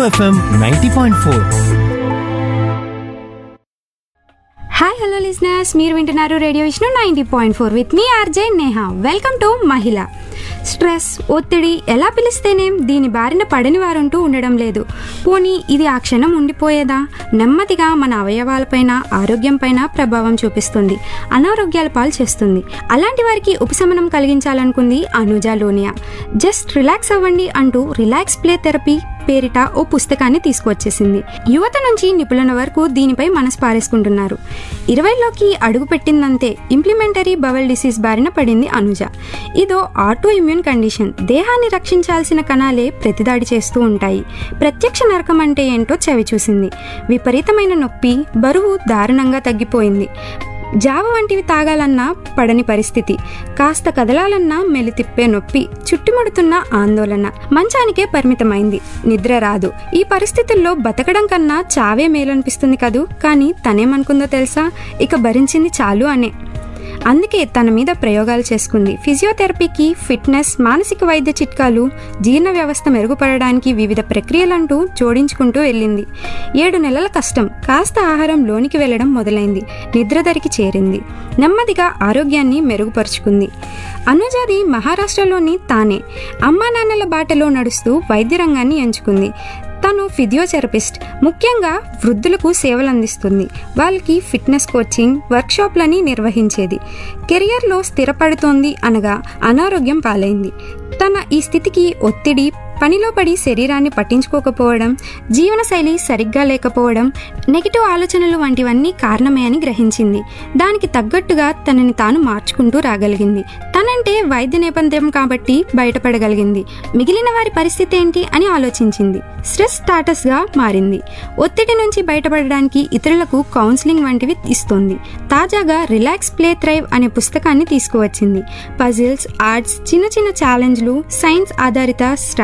FM ninety point four hi hello listeners మీరు వింటున్నారు radio Vishnu ninety point four with మీ RJ Neha welcome to మహిళ stress ఒత్తిడి ఎలా పిలిస్తేనేం దీని బారిన పడని వారంటూ ఉండడం లేదు పోనీ ఇది ఆ క్షణం ఉండిపోయేదా నెమ్మదిగా మన అవయవాలపైన ఆరోగ్యంపైన ప్రభావం చూపిస్తుంది అనారోగ్యాల పాలు చేస్తుంది అలాంటి వారికి ఉపశమనం కలిగించాలనుకుంది అనుజా లోనియా జస్ట్ రిలాక్స్ అవ్వండి అంటూ రిలాక్స్ ప్లే థెరపీ పేరిట ఓ పుస్తకాన్ని తీసుకువచ్చేసింది యువత నుంచి నిపుణుల వరకు దీనిపై మనసు పారేసుకుంటున్నారు ఇరవైలోకి అడుగు పెట్టిందంతే ఇంప్లిమెంటరీ బవల్ డిసీజ్ బారిన పడింది అనుజ ఇదో ఆటో ఇమ్యూన్ కండిషన్ దేహాన్ని రక్షించాల్సిన కణాలే ప్రతిదాడి చేస్తూ ఉంటాయి ప్రత్యక్ష నరకం అంటే ఏంటో చవి చూసింది విపరీతమైన నొప్పి బరువు దారుణంగా తగ్గిపోయింది జావ వంటివి తాగాలన్నా పడని పరిస్థితి కాస్త కదలాలన్నా మెలితిప్పే నొప్పి చుట్టుముడుతున్న ఆందోళన మంచానికే పరిమితమైంది నిద్ర రాదు ఈ పరిస్థితుల్లో బతకడం కన్నా చావే మేలనిపిస్తుంది కదూ కానీ తనేమనుకుందో తెలుసా ఇక భరించింది చాలు అనే అందుకే తన మీద ప్రయోగాలు చేసుకుంది ఫిజియోథెరపీకి ఫిట్నెస్ మానసిక వైద్య చిట్కాలు జీర్ణ వ్యవస్థ మెరుగుపడడానికి వివిధ ప్రక్రియలంటూ జోడించుకుంటూ వెళ్ళింది ఏడు నెలల కష్టం కాస్త ఆహారం లోనికి వెళ్ళడం మొదలైంది నిద్రదరికి చేరింది నెమ్మదిగా ఆరోగ్యాన్ని మెరుగుపరుచుకుంది అనుజాది మహారాష్ట్రలోని తానే అమ్మా నాన్నల బాటలో నడుస్తూ వైద్య రంగాన్ని ఎంచుకుంది తను ఫిజియోథెరపిస్ట్ ముఖ్యంగా వృద్ధులకు సేవలు అందిస్తుంది వాళ్ళకి ఫిట్నెస్ కోచింగ్ వర్క్షాప్లని నిర్వహించేది కెరియర్లో స్థిరపడుతోంది అనగా అనారోగ్యం పాలైంది తన ఈ స్థితికి ఒత్తిడి పనిలో పడి శరీరాన్ని పట్టించుకోకపోవడం జీవనశైలి సరిగ్గా లేకపోవడం నెగిటివ్ ఆలోచనలు వంటివన్నీ కారణమే అని గ్రహించింది దానికి తగ్గట్టుగా తనని తాను మార్చుకుంటూ రాగలిగింది తనంటే వైద్య నేపథ్యం కాబట్టి బయటపడగలిగింది మిగిలిన వారి పరిస్థితి ఏంటి అని ఆలోచించింది స్ట్రెస్ స్టాటస్గా మారింది ఒత్తిడి నుంచి బయటపడడానికి ఇతరులకు కౌన్సిలింగ్ వంటివి ఇస్తుంది తాజాగా రిలాక్స్ ప్లే థ్రైవ్ అనే పుస్తకాన్ని తీసుకువచ్చింది పజిల్స్ ఆర్ట్స్ చిన్న చిన్న ఛాలెంజ్లు సైన్స్ ఆధారిత